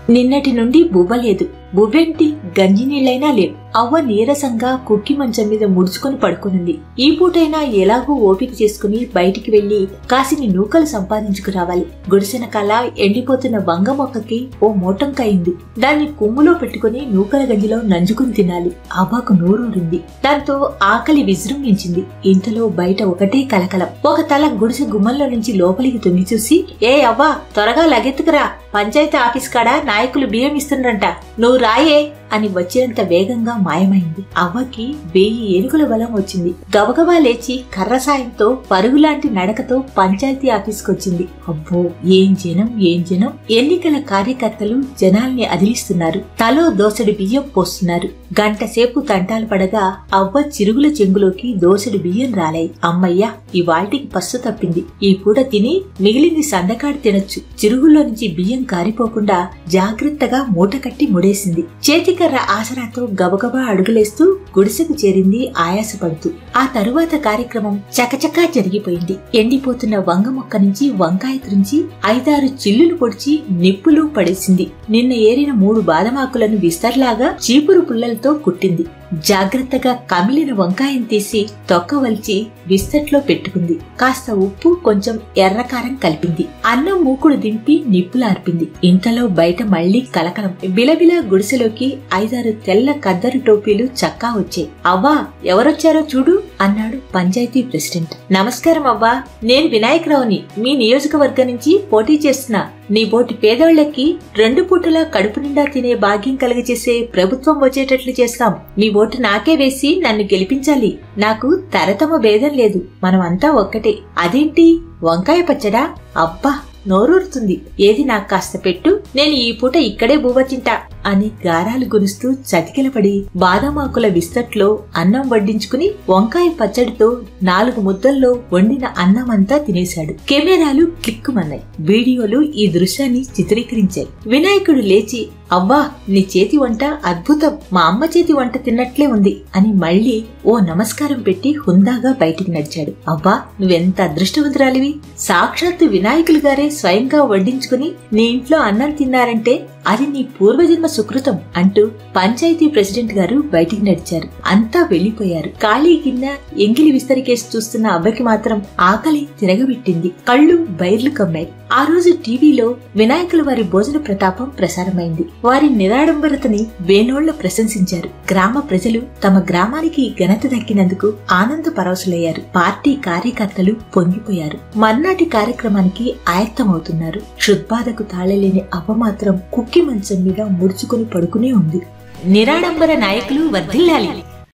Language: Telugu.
నిన్నటి నుండి బువ్వలేదు బువ్వేంటి గంజి నీళ్ళైనా లేవు అవ్వ నీరసంగా కుక్కి మంచం మీద ముడుచుకొని పడుకునింది ఈ పూటైనా ఎలాగో ఓపిక చేసుకుని బయటికి వెళ్లి కాసిని నూకలు సంపాదించుకురావాలి గుడిసెన కల ఎండిపోతున్న వంగ మొక్కకి ఓ మోటంకాయింది దాన్ని కుమ్ములో పెట్టుకుని నూకల గంజిలో నంజుకుని తినాలి అవ్వకు నోరూరింది దాంతో ఆకలి విజృంభించింది ఇంతలో బయట ఒకటే కలకలం ఒక తల గుడిసె గుమ్మంలో నుంచి లోపలికి తొంగి చూసి ఏ అవ్వా త్వరగా లగెత్తుకురా పంచాయతీ ఆఫీస్ కాడ నాయకులు బియ్యం ఇస్తుండ్రంట నువ్వు రాయే అని వచ్చినంత వేగంగా మాయమైంది అవ్వకి వెయ్యి ఏనుగుల బలం వచ్చింది గబగబా లేచి కర్ర సాయంతో పరుగులాంటి నడకతో పంచాయతీ ఆఫీస్కి వచ్చింది అబ్బో ఏం జనం ఏం జనం ఎన్నికల కార్యకర్తలు జనాల్ని అదిలిస్తున్నారు తలో దోసడి బియ్యం పోస్తున్నారు గంట సేపు తంటాలు పడగా అవ్వ చిరుగుల చెంగులోకి దోసడి బియ్యం రాలాయి అమ్మయ్య ఈ వాటికి పస్సు తప్పింది ఈ పూట తిని మిగిలింది సందకాడి తినొచ్చు చిరుగుల్లో నుంచి బియ్యం కారిపోకుండా జాగ్రత్తగా మూట కట్టి ముడేసింది చేతికర్ర ఆసరాతో గబగబా అడుగులేస్తూ గుడిసెకు చేరింది ఆయాసపడుతూ ఆ తరువాత కార్యక్రమం చకచకా జరిగిపోయింది ఎండిపోతున్న వంగ మొక్క నుంచి వంకాయ త్రుంచి ఐదారు చిల్లులు పొడిచి నిప్పులు పడేసింది నిన్న ఏరిన మూడు బాదమాకులను విస్తర్లాగా చీపురు పుల్లలతో కుట్టింది జాగ్రత్తగా కమిలిన వంకాయను తీసి తొక్కవల్చి విస్తట్లో పెట్టుకుంది కాస్త ఉప్పు కొంచెం ఎర్రకారం కలిపింది అన్నం మూకుడు దింపి నిప్పులార్పింది ఇంతలో బయట మళ్లీ కలకలం బిలబిల గుడిసెలోకి ఐదారు తెల్ల కద్దరు టోపీలు చక్కా వచ్చాయి అవ్వా ఎవరొచ్చారో చూడు అన్నాడు పంచాయతీ ప్రెసిడెంట్ నమస్కారం అవ్వా నేను వినాయకరావుని మీ నియోజకవర్గం నుంచి పోటీ చేస్తున్నా నీ బోటి పేదోళ్లకి రెండు పూటలా కడుపు నిండా తినే భాగ్యం కలుగజేసే ప్రభుత్వం వచ్చేటట్లు చేస్తాం నీ ఓటు నాకే వేసి నన్ను గెలిపించాలి నాకు తరతమ భేదం లేదు మనమంతా ఒక్కటే అదేంటి వంకాయ పచ్చడా అబ్బా నోరూరుతుంది ఏది నాకు కాస్త పెట్టు నేను ఈ పూట ఇక్కడే బువ్వ తింటా అని గారాలు గురుస్తూ చతికిలపడి బాదమాకుల విస్తట్లో అన్నం వడ్డించుకుని వంకాయ పచ్చడితో నాలుగు ముద్దల్లో వండిన అన్నమంతా తినేశాడు కెమెరాలు క్లిక్కుమన్నాయి వీడియోలు ఈ దృశ్యాన్ని చిత్రీకరించాయి వినాయకుడు లేచి అవ్వా నీ చేతి వంట అద్భుతం మా అమ్మ చేతి వంట తిన్నట్లే ఉంది అని మళ్ళీ ఓ నమస్కారం పెట్టి హుందాగా బయటికి నడిచాడు అవ్వా నువ్వెంత అదృష్టవంతురాలివి సాక్షాత్తు వినాయకులు గారే స్వయంగా వడ్డించుకుని నీ ఇంట్లో అన్నం తిన్నారంటే అది నీ పూర్వజన్మ సుకృతం అంటూ పంచాయతీ ప్రెసిడెంట్ గారు బయటికి నడిచారు అంతా వెళ్లిపోయారు ఖాళీ కింద ఎంగిలి విస్తరికేసి చూస్తున్న అవ్వకి మాత్రం ఆకలి తిరగబెట్టింది కళ్ళు బైర్లు కమ్మాయి ఆ రోజు టీవీలో వినాయకుల వారి భోజన ప్రతాపం ప్రసారమైంది వారి నిరాడంబరతని వేనోళ్లు ప్రశంసించారు గ్రామ ప్రజలు తమ గ్రామానికి ఘనత దక్కినందుకు ఆనంద పరవశులయ్యారు పార్టీ కార్యకర్తలు పొంగిపోయారు మర్నాటి కార్యక్రమానికి ఆయత్తమవుతున్నారు క్షుద్బాధకు తాళలేని అవ్వ మాత్రం కుక్కి మంచం మీద ముడుచుకుని పడుకునే ఉంది నిరాడంబర నాయకులు వర్ధిల్లాలి